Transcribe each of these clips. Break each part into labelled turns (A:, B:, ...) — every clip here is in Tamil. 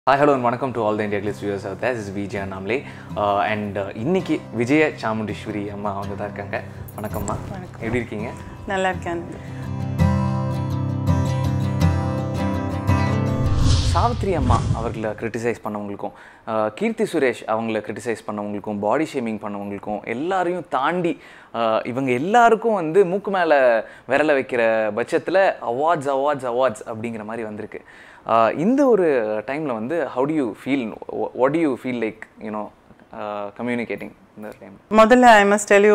A: ஹாய் ஹலோ வணக்கம் to all the India Glitz views this is Vijay நாம்லே அண்ட் இன்னைக்கு விஜய சாமுண்டீஸ்வரி அம்மா அவங்க தான் இருக்காங்க வணக்கம்மா எப்படி இருக்கீங்க
B: நல்லா இருக்கேன்
A: சாவித்ரி அம்மா அவர்களை கிரிட்டிசைஸ் பண்ணவங்களுக்கும் அஹ், கீர்த்தி சுரேஷ் அவங்கள கிரிட்டிசைஸ் பண்ணவங்களுக்கும் பாடி ஷேமிங் பண்ணவங்களுக்கும் எல்லாரையும் தாண்டி அஹ், இவங்க எல்லாருக்கும் வந்து மூக்கு மேலே விரல வைக்கிற பட்சத்தில் அவார்ட்ஸ் அவார்ட்ஸ் அவார்ட்ஸ் அப்படிங்கிற மாதிரி வந்திருக்கு அஹ், இந்த ஒரு டைமில் வந்து how do you feel what do you feel like you know communicating இந்த டைம்
B: முதல்ல ஐ மஸ்ட் டெல் யூ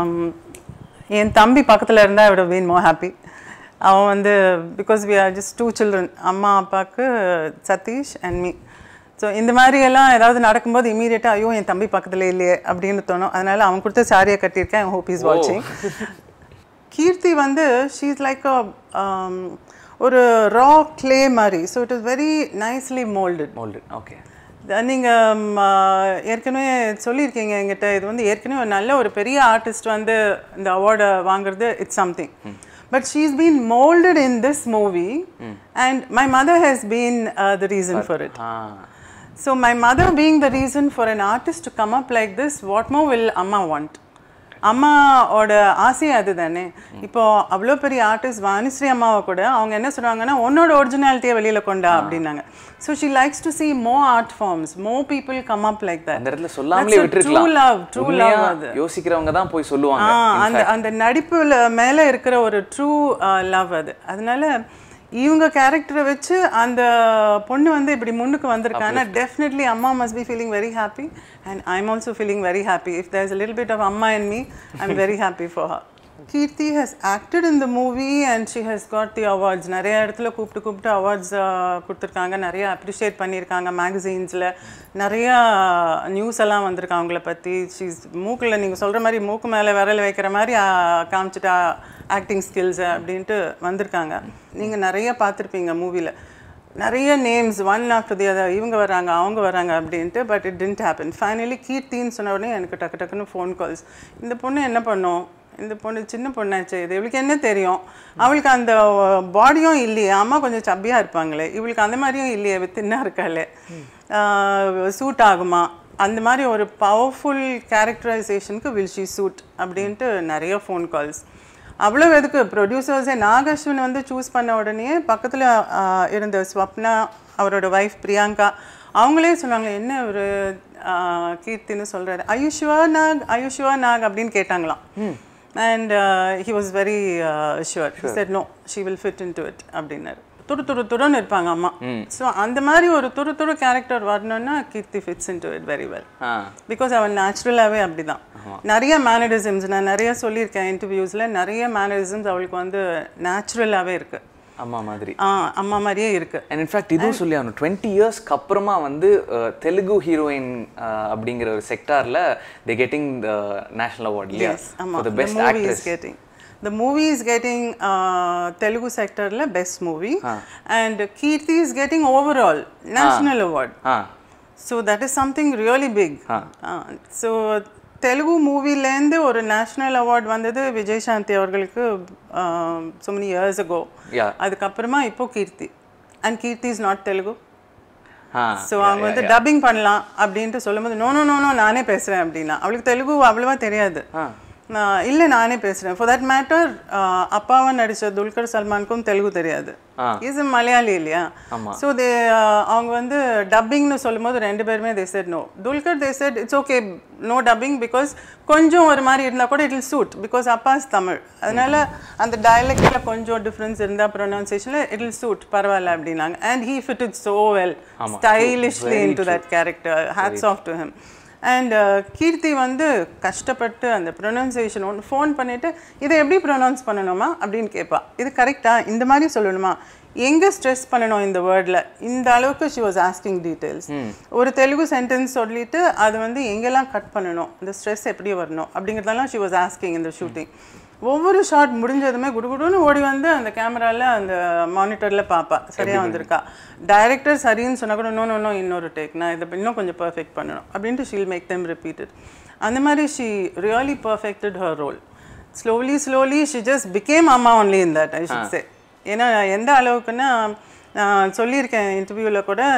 B: என் தம்பி பக்கத்தில் இருந்தால் I would been more happy அவன் வந்து because we are just two children அம்மா அப்பாவுக்கு சதீஷ் அண்ட் மீ ஸோ இந்த மாதிரி எல்லாம் ஏதாவது நடக்கும்போது இமீடியட்டாக ஐயோ என் தம்பி பக்கத்தில் இல்லையே அப்படின்னு தோணும் அதனால அவன் கொடுத்த சாரியை கட்டியிருக்கேன் ஹோப் இஸ் வாட்சிங் கீர்த்தி வந்து ஷீஸ் லைக் அ ஒரு ரா க்ளே மாதிரி so it is very nicely moulded
A: mould okay
B: நீங்கள் ஏற்கனவே சொல்லியிருக்கீங்க என்கிட்ட இது வந்து ஏற்கனவே ஒரு நல்ல ஒரு பெரிய ஆர்டிஸ்ட் வந்து இந்த அவார்டை வாங்குறது it's something but she is been moulded in this movie and my mother has been the reason for it
A: ah
B: so my mother being the reason for an artist to come up like this what more will Amma want அம்மாவோட ஆசையே அதுதானே இப்போ அவ்வளோ பெரிய ஆர்டிஸ்ட் வாணிஸ்ரீ அம்மாவை கூட அவங்க என்ன சொல்றாங்கன்னா உன்னோட ஒரிஜினாலிட்டியை வெளியில கொண்டா அப்படின்னாங்க so she likes to see more art forms more people come up like that
A: அந்த இடத்துல சொல்லாமலே
B: ட்ரூ
A: விட்டுருக்கலாம்
B: லவ் ட்ரூ
A: உண்மையா
B: லவ் அது
A: யோசிக்கிறவங்க தான் போய் சொல்லுவாங்க
B: ஆ, அந்த அந்த நடிப்புல மேல இருக்கிற ஒரு ட்ரூ லவ் அது அதனால இவங்க கேரக்டரை வச்சு அந்த பொண்ணு வந்து இப்படி முன்னுக்கு வந்திருக்காங்கன்னா definitely Amma must be feeling very happy and I am also feeling very happy if there is little bit of Amma and me I am very happy for her Keerthy has acted in the movie and she has got the awards நிறைய இடத்துல கூப்பிட்டு கூப்பிட்டு அவார்ட்ஸ் கொடுத்துருக்காங்க நிறைய அப்ரிஷியேட் பண்ணியிருக்காங்க மேகசீன்ஸில் நிறைய நியூஸ் எல்லாம் வந்திருக்கு அவங்கள பற்றி ஷீஸ் மூக்கில் நீங்கள் சொல்கிற மாதிரி மூக்கு மேலே விரல் வைக்கிற மாதிரி ஆ, காமிச்சிட்டா ஆக்டிங் ஸ்கில்ஸை அப்படின்ட்டு வந்திருக்காங்க நீங்கள் நிறைய பார்த்துருப்பீங்க மூவியில் நிறைய names one after the other இவங்க வராங்க அவங்க வராங்க அப்படின்ட்டு but it didn't happen finally கீர்த்தின்னு சொன்ன உடனே எனக்கு டக்கு டக்குன்னு ஃபோன் கால்ஸ் இந்த பொண்ணு என்ன பண்ணும் இந்த பொண்ணு சின்ன பொண்ணாச்சு இது இவளுக்கு என்ன தெரியும் அவளுக்கு அந்த பாடியும் இல்லையே அம்மா கொஞ்சம் சப்பியாக இருப்பாங்களே இவளுக்கு அந்த மாதிரியும் இல்லையே தின்னா இருக்காளே சூட் ஆகுமா அந்த மாதிரி ஒரு பவர்ஃபுல் கேரக்டரைசேஷனுக்கு வில் ஷீ சூட் அப்படின்ட்டு நிறைய ஃபோன் கால்ஸ் அவ்வளோ எதுக்கு ப்ரொடியூசர்ஸே நாகஸ்வின் வந்து சூஸ் பண்ண உடனே பக்கத்தில் இருந்த ஸ்வப்னா அவரோட ஒய்ஃப் பிரியங்கா அவங்களே சொன்னாங்க என்ன ஒரு கீர்த்தின்னு சொல்கிறாரு ஐயுஷுவா நாக் ஐயுஷுவா நாக் அப்படின்னு கேட்டாங்களாம் and he was very sure he said no she will fit in to it அப்படின்னாரு துரு துரு துருன்னு இருப்பாங்க அம்மா ஸோ அந்த மாதிரி ஒரு துரு துரு கேரக்டர் வரணும்னா Keerthy fits in to it very well
A: ah
B: because அவன் நேச்சுரலாகவே அப்படிதான் நிறைய மேனரிசம்ஸ் நான் நிறைய சொல்லியிருக்கேன் இன்டர்வியூஸில் நிறைய மேனரிசம்ஸ் அவளுக்கு வந்து நேச்சுரலாகவே இருக்கு
A: அம்மா மாதிரி
B: ஆ அம்மா மாதிரியே இருக்கு
A: அண்ட் இன்ஃபேக்ட் இதுவும் சொல்லி ஆகணும் டுவெண்ட்டி இயர்ஸ்க்கு அப்புறமா வந்து அஹ், தெலுங்கு ஹீரோயின் அப்படிங்கிற ஒரு செக்டார்ல the getting the national award இல்லையா
B: எஸ் ஆமாம்
A: for the
B: the
A: best
B: movie is
A: actress
B: getting the movie is getting uh, Telugu sectorல best movie and Kirti is getting overall national award
A: ah
B: so that is something really big uh, so Telugu மூவிலேருந்து ஒரு நேஷ்னல் அவார்ட் வந்தது விஜய் சாந்தி அவர்களுக்கு so many years ago
A: yeah
B: அதுக்கப்புறமா இப்போ Keerthy and Keerthy is not Telugu
A: ah
B: so அவங்க வந்து டப்பிங் பண்ணலாம் அப்படின்ட்டு சொல்லும்போது நோ நோ நோ நோ நானே பேசுகிறேன் அப்படின்னா அவளுக்கு தெலுங்கு அவ்வளவா தெரியாது
A: ஆ
B: நான் இல்லை நானே பேசுகிறேன் ஃபார் தட் மேட்டர் அப்பாவை நடித்த துல்கர் சல்மானுக்கும் தெலுங்கு தெரியாது
A: ஆ.
B: இஸ் மலையாளி இல்லையா
A: ஆமா.
B: ஸோ தே அவங்க வந்து டப்பிங்னு சொல்லும்போது ரெண்டு பேருமே they said no Dulquer they said it's okay no dubbing because கொஞ்சம் ஒரு மாதிரி இருந்தால் கூட இட் இல் சூட் பிகாஸ் அப்பாஸ் தமிழ் அதனால அந்த டயலெக்டில் கொஞ்சம் டிஃப்ரென்ஸ் இருந்தால் ப்ரொனவுன்சியேஷனில் இட் இல் சூட் பரவாயில்ல அப்படின்னாங்க and he fit it so well stylishly in to that character hats off to him and Keerthy வந்து கஷ்டப்பட்டு அந்த ப்ரொனவுன்சியேஷன் ஒன்று ஃபோன் பண்ணிவிட்டு இதை எப்படி ப்ரொனவுன்ஸ் பண்ணணுமா அப்படின்னு கேட்பா இது கரெக்டாக இந்த மாதிரி சொல்லணுமா எங்கே ஸ்ட்ரெஸ் பண்ணணும் இந்த வேர்டில் இந்த அளவுக்கு ஷி வாஸ் ஆஸ்கிங் டீட்டெயில்ஸ் ஒரு தெலுங்கு சென்டென்ஸ் சொல்லிட்டு அது வந்து எங்கெல்லாம் கட் பண்ணணும் இந்த ஸ்ட்ரெஸ் எப்படி வரணும் அப்படிங்கிறதெல்லாம் ஷி வாஸ் ஆஸ்கிங் இந்த ஷூட்டிங் ஒவ்வொரு ஷாட் முடிஞ்சதுமே குடுகுடுன்னு ஓடி வந்து அந்த கேமராவில் அந்த மானிட்டரில் பார்ப்பா சரியாக வந்திருக்கா டைரக்டர் சரின்னு சொன்னா கூட நோ நோ நோ இன்னொரு டேக் நான் இதை இன்னும் கொஞ்சம் பர்ஃபெக்ட் பண்ணணும் அப்படின்ட்டு ஷீல் மேக் தெம் ரிப்பீட்டட் அந்த மாதிரி she really perfected her role slowly slowly she just became Amma only in that I should say ஏன்னா எந்த அளவுக்குன்னா நான் சொல்லியிருக்கேன் இன்டர்வியூவில் கூட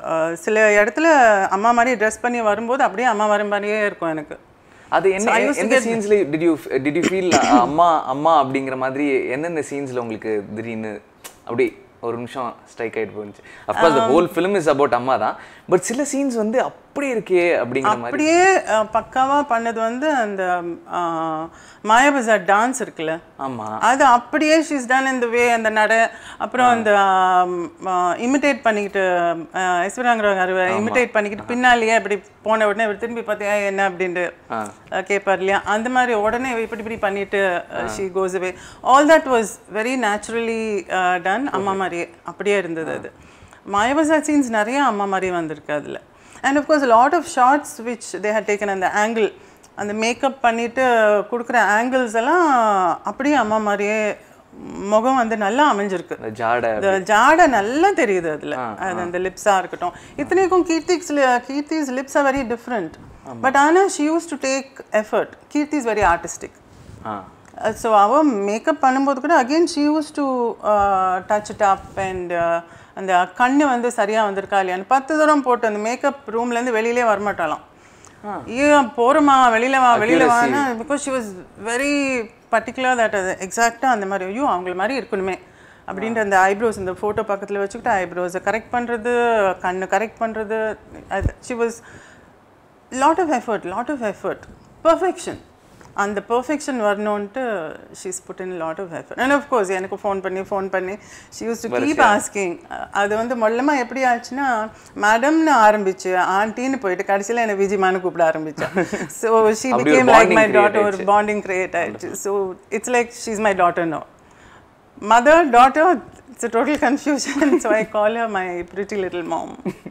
B: அஹ், சில இடத்துல அம்மா மாதிரி ட்ரெஸ் பண்ணி வரும்போது அப்படியே அம்மா வர மாதிரியே இருக்கும் எனக்கு
A: அது என்ன எந்த சீன்ஸ்ல did you did you feel Amma Amma அப்படிங்கிற மாதிரி எந்தெந்த சீன்ஸ்ல உங்களுக்கு திடீர்னு அப்படி ஒரு நிமிஷம் ஸ்ட்ரைக் ஆயிட்டு போயிருந்துச்சு of course the whole film is about Amma தான் பட் சில சீன்ஸ் வந்து அப்படியே இருக்கே அப்படிங்கிற மாதிரி
B: அப்படியே அஹ், பக்காவா பண்ணது வந்து அந்த மாயாபஜார் டான்ஸ் இருக்குல்ல
A: ஆமா
B: அது அப்படியே ஷீஸ் டன் இந்த வே அந்த நட அப்புறம் அந்த இமிட்டேட் பண்ணிக்கிட்டு ஐஸ்வர்யாங்கிறவங்க இமிட்டேட் பண்ணிக்கிட்டு பின்னாலேயே இப்படி போன உடனே இவர் திரும்பி பார்த்தியா என்ன அப்படின்ட்டு அஹ், கேட்பார் இல்லையா அந்த மாதிரி உடனே இவ இப்படி இப்படி பண்ணிட்டு she goes away all that was very naturally done Amma மாதிரியே அப்படியே இருந்தது அது மாயபசார் சீன்ஸ் நிறைய அம்மா மாதிரியே வந்திருக்கு அதில் and of course lot of shots which they had taken அந்த ஆங்கிள் அந்த மேக்கப் பண்ணிட்டு கொடுக்குற ஆங்கிள்ஸ் எல்லாம் அப்படியே அம்மா மாதிரியே முகம் வந்து நல்லா அமைஞ்சிருக்கு
A: அந்த ஜாடை
B: இந்த ஜாடை நல்லா தெரியுது அதுல அது அந்த லிப்ஸா இருக்கட்டும் இத்தனைக்கும் கீர்த்திக்ஸ் Keerthy's lips are very different but ஆனா she use to take effort Keerthy is very artistic
A: ah
B: so அவ மேக்கப் பண்ணும்போது கூட again she use to touch it up and அந்த கண்ணு வந்து சரியா வந்திருக்கா இல்லையான்னு பத்து தூரம் போட்டு அந்த மேக்கப் ரூம்லேருந்து வெளியிலே வரமாட்டாளாம் ஏன் போகிறோமா வெளியில வா வெளியில வான்னா because she was very particular that அது எக்ஸாக்டாக அந்த மாதிரி ஐயோ அவங்கள மாதிரி இருக்கணுமே அப்படின்ற அந்த ஐப்ரோஸ் இந்த ஃபோட்டோ பக்கத்தில் வச்சுக்கிட்டு ஐப்ரோஸை கரெக்ட் பண்ணுறது கண்ணு கரெக்ட் பண்ணுறது அது she was lot of effort lot of effort perfection அந்த பர்ஃபெக்ஷன் வரணுன்ட்டு she's put in lot of effort and of course எனக்கு ஃபோன் பண்ணி ஃபோன் பண்ணி she use to keep asking அது வந்து மொல்லமாக எப்படி ஆச்சுன்னா மேடம்னு ஆரம்பிச்சு ஆண்டின்னு போயிட்டு கடைசியில் என்னை விஜிமான்னு கூப்பிட ஆரம்பிச்சேன் ஸோ ஷி
A: அப்படி ஒரு
B: became like
A: bonding
B: my
A: create
B: daughter ஒரு பாண்டிங் கிரியேட் ஆயிடுச்சு so it's like she is my daughter no mother daughter it's a total confusion so i call her my pretty little mom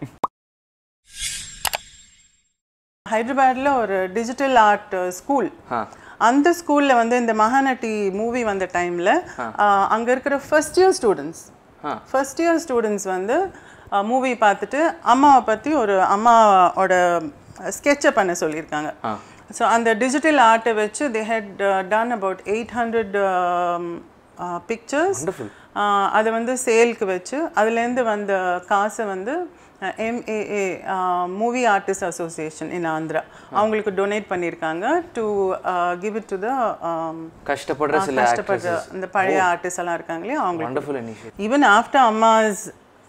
B: ஹைதராபாத்ல ஒரு டிஜிட்டல் ஆர்ட் ஸ்கூல் அந்த ஸ்கூல்ல வந்து இந்த மகாநட்டி மூவி வந்த டைம்ல அங்க இருக்கிற first year students first year students வந்து மூவி பார்த்துட்டு அம்மாவை பத்தி ஒரு அம்மாவோட ஸ்கெட்சை பண்ண சொல்லியிருக்காங்க ஸோ அந்த டிஜிட்டல் ஆர்ட்டை வச்சு they had done about eight hundred pictures அதை வந்து சேல்க்கு வச்சு அதுலேருந்து வந்த காசை வந்து MAA movie artist association in Andhra அவங்களுக்கு டொனேட் பண்ணியிருக்காங்க to give it to the
A: கஷ்டப்படுற சில
B: கஷ்டப்படுற இந்த பழைய ஆர்டிஸ்ட் எல்லாம் இருக்காங்க இல்லையா அவங்களுக்கு
A: wonderful initiate
B: even after Amma's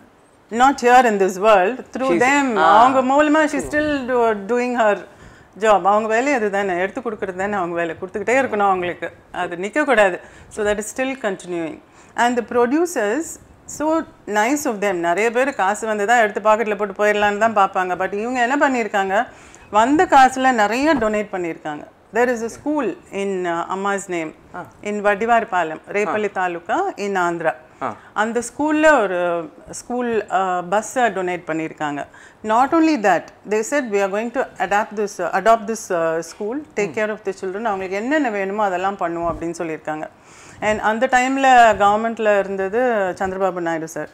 B: not here in this world through them அவங்க மூலமா she still doing her job அவங்க வேலை அதுதானே எடுத்து கொடுக்குறது தானே அவங்க வேலை கொடுத்துக்கிட்டே இருக்கணும் அவங்களுக்கு அது நிற்கக்கூடாது so that is still continuing and the producers so nice of them நிறைய பேர் காசு வந்து தான் எடுத்து பாக்கெட்டில் போட்டு போயிடலான்னு தான் பார்ப்பாங்க பட் இவங்க என்ன பண்ணியிருக்காங்க வந்த காசில் நிறைய டொனேட் பண்ணியிருக்காங்க there is a school in uh, Amma's name in Vadivarpalam, Repalli Taluka in Andhra. அந்த ஸ்கூலில் ஒரு ஸ்கூல் பஸ்ஸை டொனேட் பண்ணியிருக்காங்க not only that they said we are going to adopt this adopt this school take care of the children அவங்களுக்கு என்னென்ன வேணுமோ அதெல்லாம் பண்ணுவோம் அப்படின்னு சொல்லியிருக்காங்க அண்ட் அந்த டைமில் கவர்மெண்ட்டில் இருந்தது சந்திரபாபு நாயுடு சார்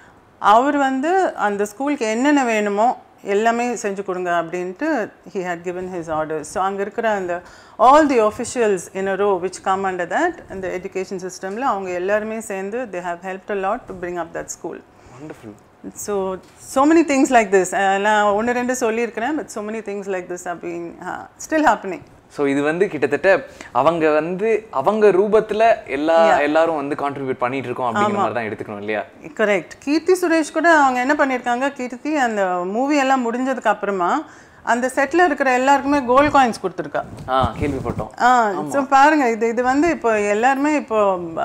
B: அவர் வந்து அந்த ஸ்கூலுக்கு என்னென்ன வேணுமோ எல்லாமே செஞ்சு கொடுங்க அப்படின்ட்டு he had given his orders so அங்கே இருக்கிற அந்த all the officials in a row which come under that இந்த எஜுகேஷன் சிஸ்டமில் அவங்க எல்லாருமே சேர்ந்து they have help a lot to bring up that school
A: wonderful
B: so so many things like this நான் ஒன்று ரெண்டு சொல்லியிருக்கிறேன் but so many things like this அப்படின் ஸ்டில் ஹேப்பனிங்
A: ஸோ இது வந்து கிட்டத்தட்ட அவங்க வந்து அவங்க ரூபத்துல எல்லா எல்லாரும் வந்து கான்ட்ரிபியூட் பண்ணிட்டு இருக்கோம் அப்படிங்கிற மாதிரி தான் எடுத்துக்கணும் இல்லையா
B: கரெக்ட் கீர்த்தி சுரேஷ் கூட அவங்க என்ன பண்ணியிருக்காங்க கீர்த்தி அந்த மூவி எல்லாம் முடிஞ்சதுக்கு அப்புறமா அந்த செட்டில் இருக்கிற எல்லாருக்குமே கோல்ட் காயின்ஸ் கொடுத்துருக்கா
A: ஆ கேள்விப்பட்டோம்
B: ஆ ஸோ பாருங்க இது இது வந்து இப்போ எல்லாருமே இப்போ ஆ,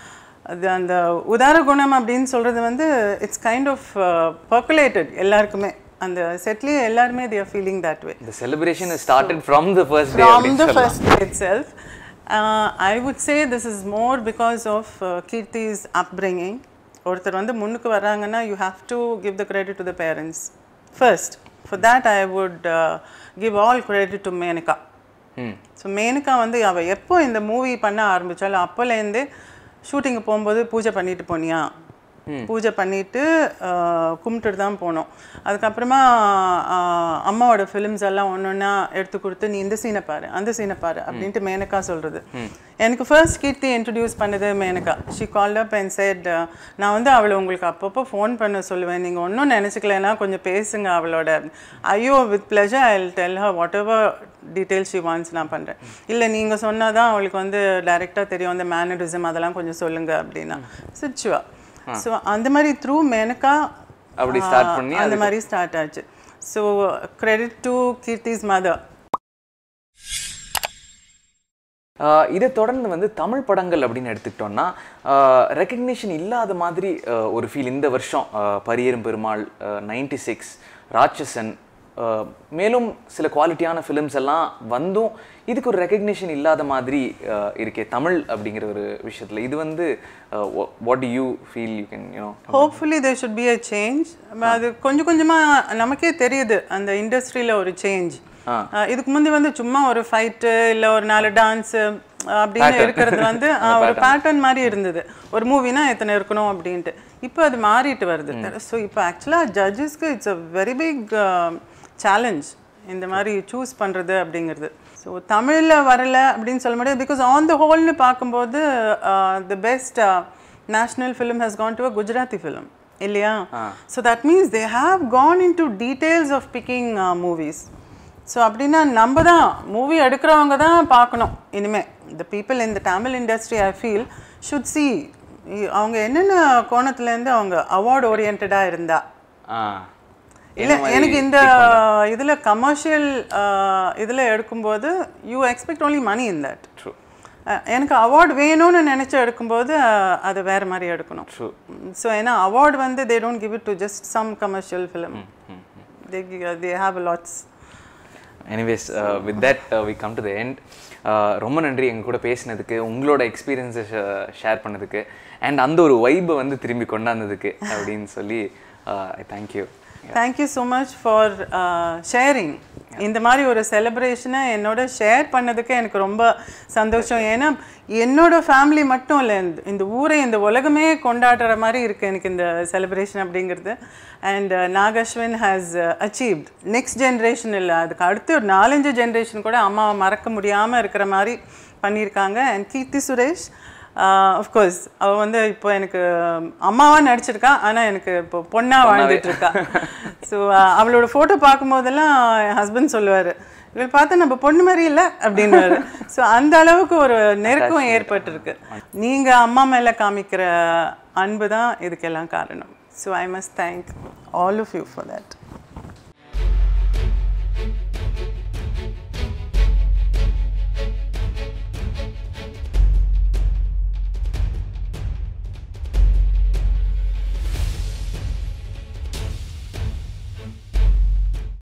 B: அது அந்த உதார குணம் அப்படின்னு சொல்றது வந்து இட்ஸ் கைண்ட் ஆஃப் பர்குலேட்டட் எல்லாருக்குமே அந்த செட்லேயே எல்லாருமே they are feeling that way
A: இந்த celebration started from the first day
B: from the first day itself. Uh, I would say this is more because of uh, Kirti's upbringing. ஒருத்தர் வந்து முன்னுக்கு வர்றாங்கன்னா you have to give the credit to the parents first for that I would give all credit to Menaka so Menaka வந்து அவள் எப்போ இந்த மூவி பண்ண ஆரம்பித்தாலும் அப்போலேருந்தே ஷூட்டிங்கு போகும்போது பூஜை பண்ணிட்டு போனியா பூஜை பண்ணிட்டு ஆஹ், கும்பிட்டுட்டு தான் போனோம் அதுக்கப்புறமா ஆஹ், அம்மாவோட ஃபிலிம்ஸ் எல்லாம் ஒன்று ஒன்றா எடுத்து கொடுத்து நீ இந்த சீனை பாரு அந்த சீனை பாரு அப்படின்ட்டு மேனகா சொல்கிறது எனக்கு ஃபர்ஸ்ட் கீர்த்தி இன்ட்ரடியூஸ் பண்ணது Menaka she call up and said நான் வந்து அவளை உங்களுக்கு அப்பப்போ ஃபோன் பண்ண சொல்லுவேன் நீங்கள் ஒன்றும் நினச்சிக்கலன்னா கொஞ்சம் பேசுங்க அவளோட ஐயோ with pleasure I tell her whatever details she wants நான் பண்ணுறேன் இல்லை நீங்கள் சொன்னால் தான் அவளுக்கு வந்து டைரெக்டாக தெரியும் அந்த மேனரிசம் அதெல்லாம் கொஞ்சம் சொல்லுங்க அப்படின்னா சிச்சுவா ஸோ அந்த மாதிரி த்ரூ மேனகா
A: அப்படி start பண்ணி
B: அந்த மாதிரி ஸ்டார்ட் ஆச்சு so credit to Keerthy's mother
A: ah இதை தொடர்ந்து வந்து தமிழ் படங்கள் அப்படின்னு எடுத்துக்கிட்டோம்னா ரெக்கக்னிஷன் இல்லாத மாதிரி ஆஹ் ஒரு ஃபீல் இந்த வருஷம் ஆஹ் பரியரும் பெருமாள் நைன்டி சிக்ஸ் ராட்சசன் ஆஹ் மேலும் சில குவாலிட்டியான ஃபிலிம்ஸ் எல்லாம் வந்தும் இதுக்கு ஒரு ரெக்கக்னிஷன் இல்லாத மாதிரி ஆஹ் இருக்கே தமிழ் அப்படிங்கிற ஒரு விஷயத்தில் இது வந்து what do you feel you can you know
B: hopefully there should be a change அது கொஞ்சம் கொஞ்சமாக நமக்கே தெரியுது அந்த இண்டஸ்ட்ரியில் ஒரு சேஞ்ச் இதுக்கு முந்தி வந்து சும்மா ஒரு ஃபைட்டு இல்லை ஒரு நாலு டான்ஸு அப்படின்னு இருக்கிறது வந்து ஆ, ஒரு பேட்டர்ன் மாதிரி இருந்தது ஒரு மூவினா எத்தனை இருக்கணும் அப்படின்ட்டு இப்போ அது மாறிட்டு வருது ஸோ இப்போ ஆக்சுவலாக ஜட்ஜஸ்க்கு it's a very big challenge இந்த மாதிரி சூஸ் பண்ணுறது அப்படிங்கிறது ஸோ தமிழில் வரல அப்படின்னு சொல்ல முடியாது பிகாஸ் ஆன் த ஹோல்னு பார்க்கும்போது the best national film has gone to a Gujarati film இல்லையா so that means they have gone into details of picking movies so அப்படின்னா நம்ம தான் மூவி எடுக்கிறவங்க தான் பார்க்கணும் இனிமே இந்த பீப்புள் இந்த Tamil industry I feel should see அவங்க என்னென்ன கோணத்துலேருந்து அவங்க அவார்டு ஓரியன்டாக இருந்தா இல்ல எனக்கு இந்த இதுல கமர்ஷியல் இதுல எடுக்கும்போது you expect only money in that
A: true
B: எனக்கு அவார்ட் வேணும்னு நினைச்சு எடுக்கும்போது அஹ், அது வேற மாதிரி எடுக்கணும்
A: True.
B: ஸோ ஏன்னா அவார்ட் வந்து they don't give it to just some commercial film they they have lots
A: anyways with that we come to the end ரொம்ப நன்றி எங்க கூட பேசினதுக்கு உங்களோட எக்ஸ்பீரியன்ஸை ஷேர் பண்ணதுக்கு அண்ட் அந்த ஒரு வைப்பை வந்து திரும்பி கொண்டாந்ததுக்கு அப்படின்னு சொல்லி I thank you
B: thank you so much for sharing இந்த மாதிரி ஒரு செலிப்ரேஷனை என்னோட ஷேர் பண்ணதுக்கு எனக்கு ரொம்ப சந்தோஷம் ஏன்னா என்னோட ஃபேமிலி மட்டும் இல்லை இந்த இந்த ஊரை இந்த உலகமே கொண்டாடுற மாதிரி இருக்குது எனக்கு இந்த செலிப்ரேஷன் அப்படிங்கிறது and Nag Ashwin has achieved next generation இல்லை அதுக்கு அடுத்து ஒரு நாலஞ்சு ஜென்ரேஷன் கூட அம்மாவை மறக்க முடியாமல் இருக்கிற மாதிரி பண்ணியிருக்காங்க அண்ட் கீர்த்தி சுரேஷ் அஃப்கோர்ஸ் அவ வந்து இப்போ எனக்கு அம்மாவா நடிச்சிருக்கா ஆனா எனக்கு இப்போ பொண்ணா வாழ்ந்துட்டு இருக்கா ஸோ அவளோட ஃபோட்டோ பார்க்கும்போதெல்லாம் என் ஹஸ்பண்ட் சொல்லுவாரு இவள் பார்த்தா நம்ம பொண்ணு மாதிரி இல்லை அப்படின்னுவாரு ஸோ அந்த அளவுக்கு ஒரு நெருக்கம் ஏற்பட்டிருக்கு நீங்க அம்மா மேல காமிக்கிற அன்பு தான் இதுக்கெல்லாம் காரணம் so I must thank all of you for that